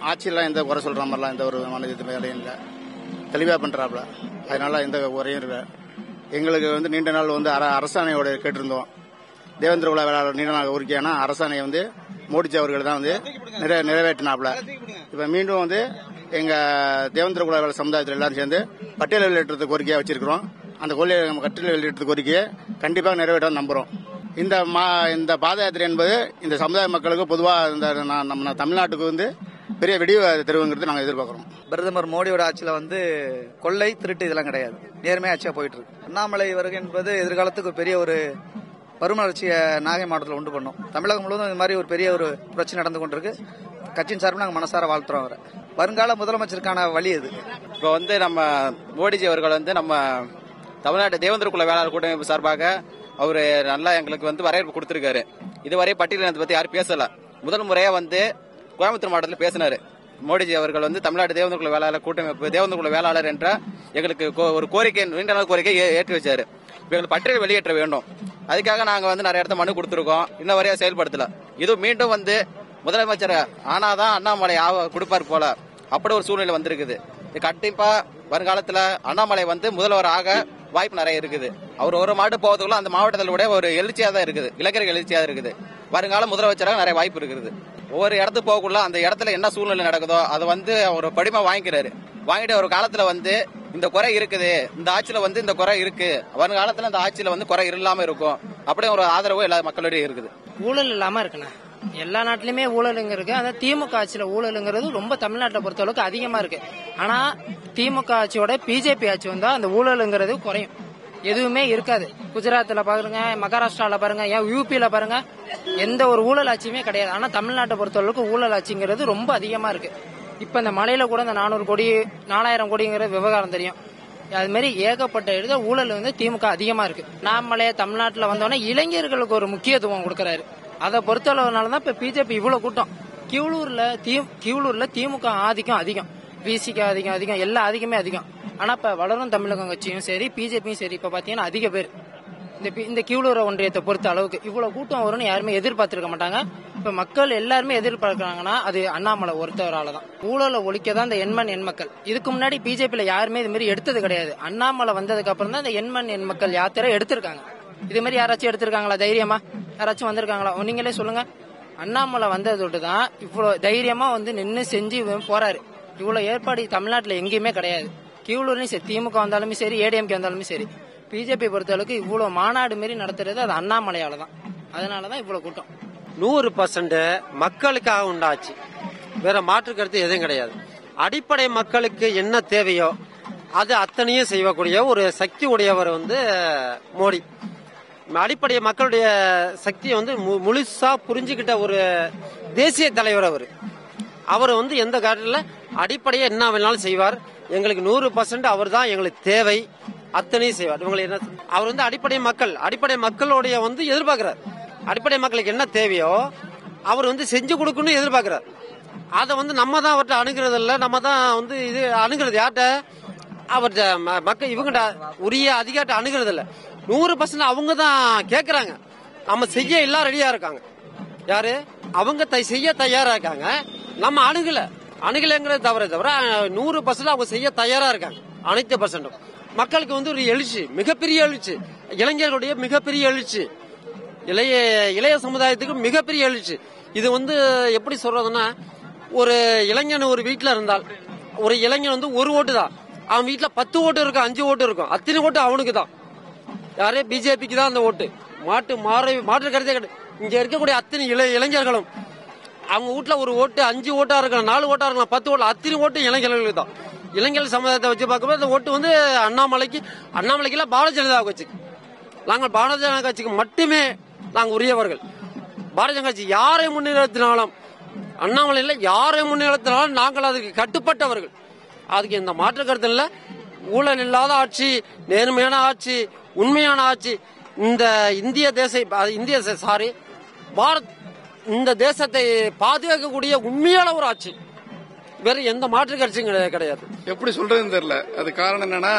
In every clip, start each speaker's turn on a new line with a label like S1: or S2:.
S1: ஆட்சியெல்லாம் எந்த குறை சொல்ற மாதிரிலாம் எந்த ஒரு விதமான இது வேலையும் இல்லை தெளிவாக பண்றாப்புல அதனால எந்த குறையும் இல்லை எங்களுக்கு வந்து நீண்ட நாள் வந்து அர- அரசாணையோட கேட்டிருந்தோம் தேவேந்திர குல வேளாளர் நீண்ட நாள் கோரிக்கையான அரசாணையை வந்து மோடிஜி அவர்கள் தான் வந்து நிறை நிறைவேற்றினாப்புல இப்ப மீண்டும் வந்து எங்க தேவேந்திர குல வேளாளர் சமுதாயத்தில் எல்லாரும் சேர்ந்து பட்டியல் வெளியிட்டது கோரிக்கையா வச்சிருக்கிறோம் அந்த கோரிக்கை நம்ம பட்டியல் வெளியிட்டது கோரிக்கையை கண்டிப்பாக நிறைவேற்ற நம்புறோம் இந்த மா இந்த பாத யாத்திரை என்பது இந்த சமுதாய மக்களுக்கு பொதுவாக இந்த நா- நம்ம தமிழ்நாட்டுக்கு வந்து பெரிய வெடிவு தருவங்கிறது நாங்கள் எதிர்பார்க்குறோம்
S2: பிரதமர் மோடியோட ஆட்சியில வந்து கொள்ளை திருட்டு இதெல்லாம் கிடையாது நேர்மையா ஆட்சியா போயிட்டு இருக்கு அண்ணாமலை வருகை என்பது எதிர்காலத்துக்கு பெரிய ஒரு மறுமலர்ச்சியை நாகை மாவட்டத்தில் உண்டு பண்ணும் தமிழகம் முழுவதும் இந்த மாதிரி ஒரு பெரிய ஒரு புரட்சி நடந்து கொண்டிருக்கு கட்சியின் சார்பில் நாங்கள் மனசார வாழ்த்துறோம் அவரை வருங்கால முதலமைச்சருக்கான வழி இது
S3: இப்போ வந்து நம்ம மோடிஜி அவர்கள் வந்து நம்ம தமிழ்நாட்டு தேவேந்திர குல வேளாளர் கூட்டமைப்பு சார்பாக அவரு நல்லா எங்களுக்கு வந்து வரவேற்பு கொடுத்திருக்காரு இதுவரை பட்டியலினத்தை பத்தி யாரும் பேசல முதல் முறையா வந்து கோயம்புத்தூர் மாவட்டத்தில் பேசினாரு மோடிஜி அவர்கள் வந்து தமிழ்நாடு தேவேந்திர குல வேளாளர் கூட்டமைப்பு தேவேந்திர குல வேளாளர் என்ற எங்களுக்கு கோ- ஒரு கோரிக்கை நீண்ட நாள் கோரிக்கை ஏ- ஏற்றி வச்சாரு இப்போ எங்களுக்கு பட்டியல் வெளியேற்ற வேண்டும் அதுக்காக நாங்க வந்து நிறைய இடத்த மனு கொடுத்திருக்கோம் இன்ன வரையா செயல்படுத்தல இது மீண்டும் வந்து முதலமைச்சர் ஆனாதான் அண்ணாமலை ஆவ- கொடுப்பார் போல அப்படி ஒரு சூழ்நிலை வந்திருக்குது இது கண்டிப்பா வருங்காலத்துல அண்ணாமலை வந்து முதல்வர் ஆக வாய்ப்பு நிறைய இருக்குது அவர் ஒரு மாவட்டம் போவதுக்குள்ள அந்த மாவட்டத்தில் கூட ஒரு எழுச்சியா தான் இருக்குது இளைஞர்கள் எழுச்சியா இருக்குது வருங்கால முதலமைச்சராக நிறைய வாய்ப்பு இருக்குது ஒவ்வொரு இடத்துக்கு போகக்குள்ள அந்த இடத்துல என்ன சூழ்நிலை நடக்குதோ அதை வந்து ஒரு படிமா வாங்கிக்கிறாரு வாங்கிட்டு ஒரு காலத்துல வந்து இந்த குறை இருக்குது இந்த ஆட்சியில வந்து இந்த குறை இருக்கு வருங்காலத்துல இந்த ஆட்சியில வந்து குறை இல்லாம இருக்கும் அப்படியே ஒரு ஆதரவு எல்லா மக்களிடையே இருக்குது
S4: ஊழல் இல்லாம இருக்குண்ணே எல்லா நாட்டிலுமே ஊழலுங்க இருக்கு அந்த திமுக ஆட்சியில ஊழலுங்கிறது ரொம்ப தமிழ்நாட்டை பொறுத்தளவுக்கு அதிகமா இருக்கு ஆனா திமுக ஆட்சியோட பிஜேபி ஆட்சி வந்தா அந்த ஊழலுங்கிறது குறையும் எதுவுமே இருக்காது குஜராத்ல பாருங்க மகாராஷ்டிரால பாருங்க ஏன் யூபியில பாருங்க எந்த ஒரு ஊழல் ஆட்சியுமே கிடையாது ஆனா தமிழ்நாட்டை பொறுத்தளவுக்கு ஊழல் ஆட்சிங்கிறது ரொம்ப அதிகமா இருக்கு இப்ப இந்த மலையில கூட இந்த நானூறு கோடி நாலாயிரம் கோடிங்கிற விவகாரம் தெரியும் அது மாதிரி ஏகப்பட்ட இடத்துல ஊழல் வந்து திமுக அதிகமா இருக்கு நாமளே தமிழ்நாட்டுல வந்தோடனே இளைஞர்களுக்கு ஒரு முக்கியத்துவம் கொடுக்கறாரு அதை பொறுத்தளவுனால தான் இப்ப பிஜேபி இவ்வளவு கூட்டம் கிவளூர்ல தி கிவளூர்ல திமுக ஆதிக்கம் அதிகம் விசிக்கு அதிகம் அதிகம் எல்லா அதிகமே அதிகம் ஆனா இப்ப வளரும் தமிழகம் கட்சியும் சரி பிஜேபியும் சரி இப்ப பாத்தீங்கன்னா அதிக பேர் இந்த பி- இந்த கீழூர ஒன்றியத்தை பொறுத்த அளவுக்கு இவ்வளவு கூட்டம் வரும்னு யாருமே எதிர்பார்த்திருக்க மாட்டாங்க இப்ப மக்கள் எல்லாருமே எதிர்பார்க்கறாங்கன்னா அது அண்ணாமலை ஒருத்தவரால தான் ஊழலை ஒழிக்க தான் இந்த எண்மண் எண்மக்கள் இதுக்கு முன்னாடி பிஜேபியில யாருமே இது மாதிரி எடுத்தது கிடையாது அண்ணாமலை வந்ததுக்கு அப்புறம் தான் இந்த எண்மண் எண்மக்கள் யாத்திரை எடுத்திருக்காங்க இது மாதிரி யாராச்சும் எடுத்திருக்காங்களா தைரியமா யாராச்சும் வந்திருக்காங்களா நீங்களே சொல்லுங்க அண்ணாமலை வந்தது தொட்டு தான் இவ்வளவு தைரியமா வந்து நின்னு செஞ்சு இவன் போறாரு இவ்வளவு ஏற்பாடு தமிழ்நாட்டுல எங்கேயுமே கிடையாது கீழூர்லயும் சரி திமுக வந்தாலுமே சரி ஏடிஎம்கே வந்தாலுமே சரி பிஜேபி பொறுத்தளவுக்கு இவ்வளவு மாநாடு மாரி நடத்துறது அது அண்ணாமலையால தான் அதனாலதான் இவ்வளவு கூட்டம்
S5: நூறு பர்சன்ட் மக்களுக்காக உண்டாச்சு வேற மாற்று கருத்து எதுவும் கிடையாது அடிப்படை மக்களுக்கு என்ன தேவையோ அது அத்தனையும் செய்யக்கூடிய ஒரு சக்தி உடையவர் வந்து மோடி அடிப்படை மக்களுடைய சக்தியை வந்து மு- முழுசா புரிஞ்சுக்கிட்ட ஒரு தேசிய தலைவர் அவர் அவர் வந்து எந்த காலத்தில் அடிப்படையை என்ன வேணாலும் செய்வார் எங்களுக்கு நூறு பர்சன்ட் அவர் தான் எங்களுக்கு தேவை அத்தனையும் செய்வார் இவங்களை என்ன அவர் வந்து அடிப்படை மக்கள் அடிப்படை மக்களுடைய வந்து எதிர்பார்க்கிறார் அடிப்படை மக்களுக்கு என்ன தேவையோ அவர் வந்து செஞ்சு கொடுக்கணும்னு எதிர்பார்க்கிறார் அதை வந்து நம்ம தான் அவர்கிட்ட அணுகிறது இல்ல நம்ம தான் வந்து இது அணுகிறது யார்கிட்ட அவர்கிட்ட ம- மக்கள் இவங்கிட்ட உரிய அதிகாரத்தை அணுகிறது இல்ல நூறு பர்சன்ட் அவங்க தான் கேட்கறாங்க நம்ம செய்ய எல்லாம் ரெடியா இருக்காங்க யாரு அவங்க தை செய்ய தயாரா இருக்காங்க நம்ம அணுகல அணுகலைங்கிறது தவிர தவிர நூறு பர்சன்ட் அவங்க செய்ய தயாரா இருக்காங்க அனைத்து பர்சன்டும் மக்களுக்கு வந்து ஒரு எழுச்சி மிகப்பெரிய எழுச்சி இளைஞர்களுடைய மிகப்பெரிய எழுச்சி இளைய இளைய சமுதாயத்துக்கு மிகப்பெரிய எழுச்சி இது வந்து எப்படி சொல்றதுன்னா ஒரு இளைஞன் ஒரு வீட்டுல இருந்தால் ஒரு இளைஞன் வந்து ஒரு ஓட்டு தான் அவன் வீட்டுல பத்து ஓட்டு இருக்கும் அஞ்சு ஓட்டு இருக்கும் அத்தனை ஓட்டு அவனுக்கு தான் யாரே பிஜேபிக்கு தான் அந்த ஓட்டு மாட்டு மாறு மாற்று கருத்தே கிடையாது இங்க இருக்கக்கூடிய அத்தனை இளை இளைஞர்களும் அவங்க வீட்ல ஒரு ஓட்டு அஞ்சு ஓட்டா இருக்கலாம் நாலு ஓட்டா இருக்கலாம் பத்து ஓட்டு அத்தனை ஓட்டு இளைஞர்களுக்கு தான் இளைஞர் சமுதாயத்தை வச்சு பார்க்கும்போது அந்த ஓட்டு வந்து அண்ணாமலைக்கு அண்ணாமலைக்கு இல்ல பாரதிய ஜனதா கட்சிக்கு நாங்கள் பாரதிய ஜனதா கட்சிக்கு மட்டுமே நாங்கள் உரியவர்கள் பாரதிய ஜனதா கட்சி யாரை முன்னிறுத்தினாலும் அண்ணாமலையில் யாரை முன்னிறுத்தினாலும் நாங்கள் அதுக்கு கட்டுப்பட்டவர்கள் அதுக்கு இந்த மாற்று கருத்து இல்ல ஊழல் இல்லாத ஆட்சி நேர்மையான ஆட்சி உண்மையான ஆட்சி இந்த இந்திய தேச அது இந்திய சாரி பாரத் இந்த தேசத்தை பாதுகாக்கக்கூடிய உண்மையான ஒரு ஆட்சி வேற எந்த மாற்று கட்சியும் கிடையாது- கிடையாது
S6: எப்படி சொல்றதுன்னு தெரியல அது காரணம் என்னன்னா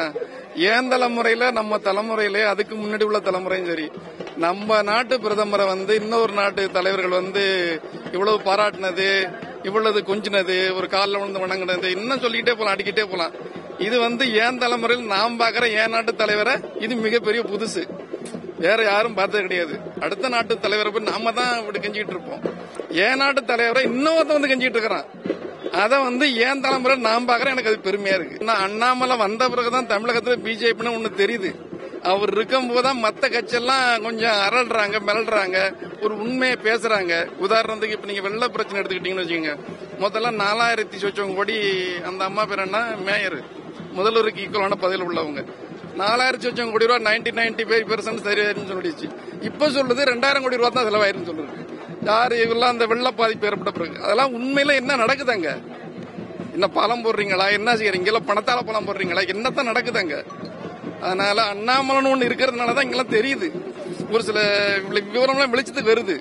S6: ஏன் தலைமுறையில நம்ம தலைமுறையிலே அதுக்கு முன்னாடி உள்ள தலைமுறையும் சரி நம்ம நாட்டு பிரதமரை வந்து இன்னொரு நாட்டு தலைவர்கள் வந்து இவ்வளவு பாராட்டினது இவ்வளவு கொஞ்சினது ஒரு காலில் விழுந்து வணங்கினது இன்னும் சொல்லிக்கிட்டே போலாம் அடிக்கிட்டே போலாம் இது வந்து ஏன் தலைமுறையில் நாம் பார்க்கிற ஏன் நாட்டு தலைவரை இது மிகப்பெரிய புதுசு வேற யாரும் பார்த்தது கிடையாது அடுத்த நாட்டு தலைவரை போய் நாம தான் இப்படி கெஞ்சிக்கிட்டு இருப்போம் ஏன் நாட்டு தலைவரை இன்னொருத்த வந்து கெஞ்சிட்டு இருக்கிறான் அதை வந்து ஏன் தலைமுறை நான் பாக்குறேன் எனக்கு அது பெருமையா இருக்கு நான் அண்ணாமலை வந்த பிறகுதான் தமிழகத்துல பிஜேபின்னு ஒண்ணு தெரியுது அவர் இருக்கும் போதுதான் மத்த கட்சியெல்லாம் கொஞ்சம் அரள்றாங்க மிரள்றாங்க ஒரு உண்மையை பேசுறாங்க உதாரணத்துக்கு இப்ப நீங்க வெள்ள பிரச்சனை எடுத்துக்கிட்டீங்கன்னு வச்சுக்கோங்க முதல்ல நாலாயிரத்தி சொச்சவங்க கோடி அந்த அம்மா பேர் என்ன மேயர் முதல்வருக்கு ஈக்குவலான பதவியில் உள்ளவங்க நாலாயிரத்தி சொச்சம் கோடி ரூபா நைன்டி நைன்டி ஃபைவ் பெர்சன்ட் சரியாயிருன்னு சொல்லிடுச்சு இப்ப சொல்லுது ரெண்டாயிரம் கோடி ரூபா தான் செலவாயிருன்னு சொல்லுது யாரு இவெல்லாம் அந்த வெள்ள பாதிப்பு ஏற்பட்ட பிறகு அதெல்லாம் உண்மையில என்ன நடக்குதாங்க என்ன பழம் போடுறீங்களா என்ன செய்யறீங்க இல்ல பணத்தால பழம் போடுறீங்களா என்னத்தான் நடக்குதாங்க அதனால அண்ணாமலன் ஒண்ணு இருக்கிறதுனாலதான் இங்கெல்லாம் தெரியுது ஒரு சில விவரம்லாம் வெளிச்சத்துக்கு வருது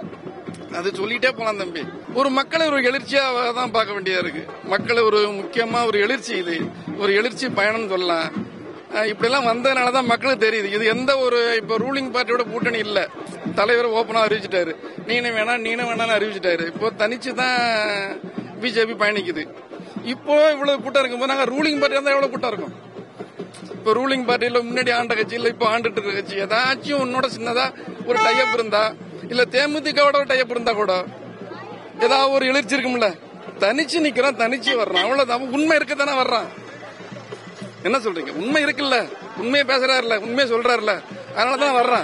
S6: அது சொல்லிட்டே போலாம் தம்பி ஒரு மக்களை ஒரு எழுச்சியா தான் பார்க்க வேண்டியதா இருக்கு மக்களை ஒரு முக்கியமா ஒரு எழுச்சி இது ஒரு எழுச்சி பயணம் சொல்லலாம் அஹ் இப்படி எல்லாம் வந்ததுனால தான் மக்களுக்கு தெரியுது இது எந்த ஒரு இப்ப ரூலிங் பார்ட்டியோட கூட்டணி இல்ல தலைவர் ஓப்பனா அறிவிச்சிட்டாரு நீனும் வேணா நீனும் வேணாம்னு அறிவிச்சிட்டாரு இப்போ தனிச்சு தான் பிஜேபி பயணிக்குது இப்போ இவ்வளவு கூட்டம் இருக்கும்போது நாங்க ரூலிங் பார்ட்டி இருந்தா எவ்வளவு கூட்டம் இருக்கும் இப்ப ரூலிங் பார்ட்டியில முன்னாடி ஆண்ட கட்சி இல்ல இப்ப ஆண்டுட்டு இருக்க கட்சி ஏதாச்சும் உன்னோட சின்னதா ஒரு டைப் இருந்தா இல்ல தேமுதிகவோட ஒரு டைப் இருந்தா கூட ஏதாவது ஒரு எழுச்சி இருக்கும்ல தனிச்சு நிக்கிறான் தனிச்சு வர்றான் அவ்வளவுதான் அவன் உண்மை இருக்கத்தானே வர்றான் என்ன சொல்றீங்க உண்மை இருக்குல்ல உண்மையை பேசுறாருல உண்மையை சொல்றாருல அதனாலதான் வர்றான்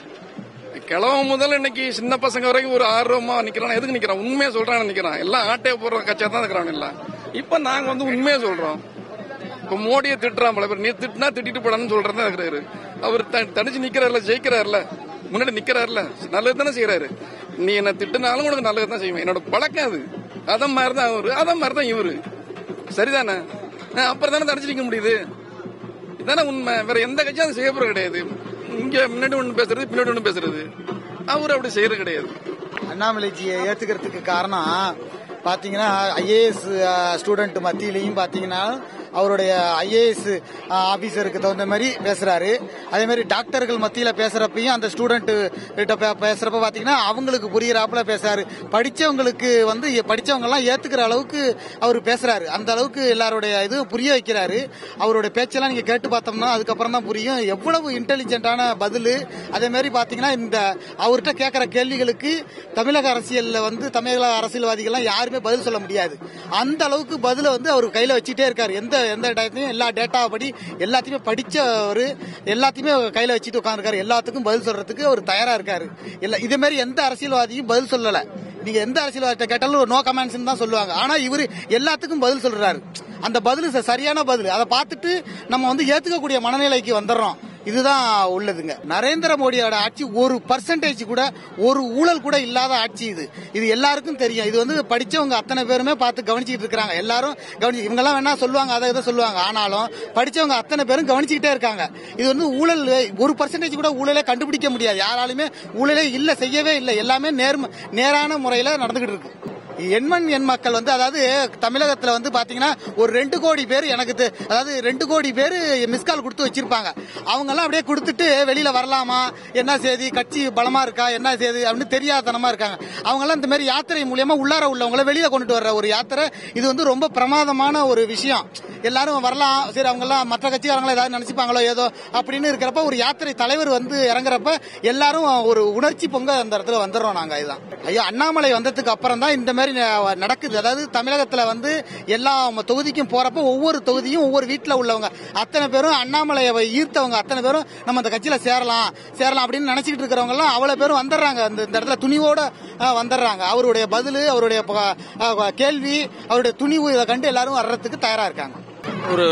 S6: கிழவன் முதல்ல இன்னைக்கு சின்ன பசங்க வரைக்கும் ஒரு ஆர்வமா நிக்கிறான் எதுக்கு நிக்கிறான் உண்மையை சொல்றான்னு நிக்கிறான் எல்லாம் ஆட்டையை போடுற கட்சியா தான் இருக்கிறான் எல்லாம் இப்ப நாங்க வந்து உண்மையை சொல்றோம் இப்ப மோடியை திட்டுறான் பல பேர் நீ திட்டினா திட்டிட்டு போடான்னு சொல்றதா இருக்கிறாரு அவர் த- தனிச்சு நிக்கிறாருல ஜெயிக்கிறாருல முன்னாடி நிக்கிறாருல நல்லது தானே செய்யறாரு நீ என்ன திட்டுனாலும் உனக்கு நல்லது தான் செய்வேன் என்னோட பழக்கம் அது அத மாதிரி தான் அவரு அத மாதிரி தான் இவரு சரிதானே அஹ் அப்புறம் தானே தனிச்சு நிக்க முடியுது இதானே உண்மை வேற எந்த கட்சியும் அதை செய்ய போறது கிடையாது இங்க முன்னாடி ஒண்ணு பேசுறது பின்னாடி ஒண்ணு பேசுறது அவர் அப்படி செய்யறது கிடையாது
S7: அண்ணாமலைஜியை ஏத்துக்கிறதுக்கு காரணம் பாத்தீங்கன்னா ஐஏஎஸ் ஸ்டூடெண்ட் மத்தியிலையும் பாத்தீங்கன்னா அவருடைய ஐஏஎஸ் ஆபீசருக்கு தகுந்த மாதிரி பேசுறாரு அதே மாதிரி டாக்டர்கள் மத்தியில பேசுறப்பையும் அந்த ஸ்டூடெண்ட் கிட்ட பே- பேசுறப்ப பாத்தீங்கன்னா அவங்களுக்கு புரியுறாப்புல பேசுறாரு படிச்சவங்களுக்கு வந்து படிச்சவங்க எல்லாம் ஏத்துக்கிற அளவுக்கு அவர் பேசுறாரு அந்த அளவுக்கு எல்லாருடைய இது புரிய வைக்கிறாரு அவருடைய பேச்செல்லாம் நீங்க கேட்டு பார்த்தோம்னா அதுக்கப்புறம் தான் புரியும் எவ்வளவு இன்டெலிஜென்ட்டான பதில் அதே மாதிரி பாத்தீங்கன்னா இந்த அவர்கிட்ட கேட்கிற கேள்விகளுக்கு தமிழக அரசியல்ல வந்து தமிழக அரசியல்வாதிகள்லாம் யாருமே பதில் சொல்ல முடியாது அந்த அளவுக்கு பதில வந்து அவர் கையில வச்சுட்டே இருக்காரு எந்த எந்த டயத்தையும் எல்லா டேட்டா படி எல்லாத்தையுமே படிச்சவர் எல்லாத்தையுமே கையில வச்சுட்டு உட்காந்துருக்காரு எல்லாத்துக்கும் பதில் சொல்றதுக்கு அவர் தயாரா இருக்காரு இல்ல இதே மாதிரி எந்த அரசியல்வாதியும் பதில் சொல்லல நீங்க எந்த அரசியல்வாதிட்ட கேட்டாலும் நோ கமெண்ட்ஸ் தான் சொல்லுவாங்க ஆனா இவரு எல்லாத்துக்கும் பதில் சொல்றாரு அந்த பதில் ச- சரியான பதில் அதை பார்த்துட்டு நம்ம வந்து ஏத்துக்கக்கூடிய மனநிலைக்கு வந்துடுறோம் இதுதான் உள்ளதுங்க நரேந்திர மோடியோட ஆட்சி ஒரு பர்சன்டேஜ் கூட ஒரு ஊழல் கூட இல்லாத ஆட்சி இது இது எல்லாருக்கும் தெரியும் இது வந்து படிச்சவங்க அத்தனை பேருமே பார்த்து கவனிச்சுட்டு இருக்காங்க எல்லாரும் கவனிச்சு இவங்க எல்லாம் வேணா சொல்லுவாங்க அதை இதை சொல்லுவாங்க ஆனாலும் படிச்சவங்க அத்தனை பேரும் கவனிச்சுக்கிட்டே இருக்காங்க இது வந்து ஊழல் ஒரு பர்சன்டேஜ் கூட ஊழலே கண்டுபிடிக்க முடியாது யாராலுமே ஊழலே இல்ல செய்யவே இல்லை எல்லாமே நேர்ம நேரான முறையில நடந்துகிட்டு இருக்கு எண்மண் எண் மக்கள் வந்து அதாவது தமிழகத்துல வந்து பாத்தீங்கன்னா ஒரு ரெண்டு கோடி பேர் எனக்கு தெ- அதாவது ரெண்டு கோடி பேர் மிஸ்கால் கொடுத்து வச்சிருப்பாங்க அவங்க எல்லாம் அப்படியே கொடுத்துட்டு வெளியில வரலாமா என்ன செய்தி கட்சி பலமா இருக்கா என்ன செய்தி அப்படின்னு தெரியாதனமா இருக்காங்க அவங்க எல்லாம் இந்த மாதிரி யாத்திரை மூலியமா உள்ளார உள்ளவங்கள வெளியில கொண்டுட்டு வர்ற ஒரு யாத்திரை இது வந்து ரொம்ப பிரமாதமான ஒரு விஷயம் எல்லாரும் வரலாம் சரி அவங்க எல்லாம் மற்ற கட்சிக்காரங்கள ஏதாவது நினைச்சுப்பாங்களோ ஏதோ அப்படின்னு இருக்கிறப்ப ஒரு யாத்திரை தலைவர் வந்து இறங்குறப்ப எல்லாரும் ஒரு உணர்ச்சி பொங்க அந்த இடத்துல வந்துடுறோம் நாங்க இதுதான் ஐயோ அண்ணாமலை வந்ததுக்கு அப்புறம் தான் இந்த மாதிரி ந- நடக்குது அதாவது தமிழகத்துல வந்து எல்லா தொகுதிக்கும் போறப்ப ஒவ்வொரு தொகுதியும் ஒவ்வொரு வீட்டுல உள்ளவங்க அத்தனை பேரும் அண்ணாமலையை ஈர்த்தவங்க அத்தனை பேரும் நம்ம அந்த கட்சியில சேரலாம் சேரலாம் அப்படின்னு நினைச்சிட்டு இருக்கிறவங்க எல்லாம் அவ்வளவு பேரும் வந்துடுறாங்க அந்த இந்த இடத்துல துணிவோட அஹ், வந்துடுறாங்க அவருடைய பதில் அவருடைய ப- அஹ், கேள்வி அவருடைய துணிவு இதை கண்டு எல்லாரும் வர்றதுக்கு தயாரா இருக்காங்க
S8: ஒரு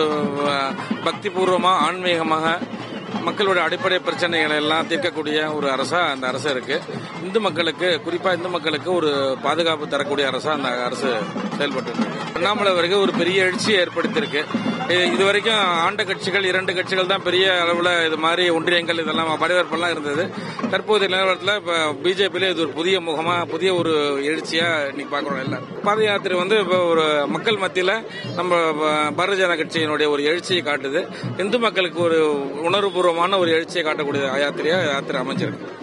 S8: பக்தி பூர்வமா ஆன்மீகமாக மக்களுடைய அடிப்படை பிரச்சனைகளை எல்லாம் தீர்க்கக்கூடிய ஒரு அரசா அந்த அரசு இருக்கு இந்து மக்களுக்கு குறிப்பா இந்து மக்களுக்கு ஒரு பாதுகாப்பு தரக்கூடிய அரசா அந்த அரசு செயல்பட்டு இருக்கு அண்ணாமலை வரைக்கும் ஒரு பெரிய எழுச்சியை ஏற்படுத்தியிருக்கு இ- இது வரைக்கும் ஆண்ட கட்சிகள் இரண்டு கட்சிகள் தான் பெரிய அளவுல இது மாதிரி ஒன்றியங்கள் இதெல்லாம் பரிவர்ப்பெல்லாம் இருந்தது தற்போதைய நிலவரத்தில் இப்ப பிஜேபியில இது ஒரு புதிய முகமா புதிய ஒரு எழுச்சியா இன்னைக்கு பாக்குறோம் எல்லாரும் பாத யாத்திரை வந்து இப்ப ஒரு மக்கள் மத்தியில நம்ம ப- பாரதிய ஜனதா கட்சியினுடைய ஒரு எழுச்சியை காட்டுது இந்து மக்களுக்கு ஒரு உணர்வுபூர்வமான ஒரு எழுச்சியை காட்டக்கூடிய யாத்திரையா யாத்திரை அமைஞ்சிருக்கு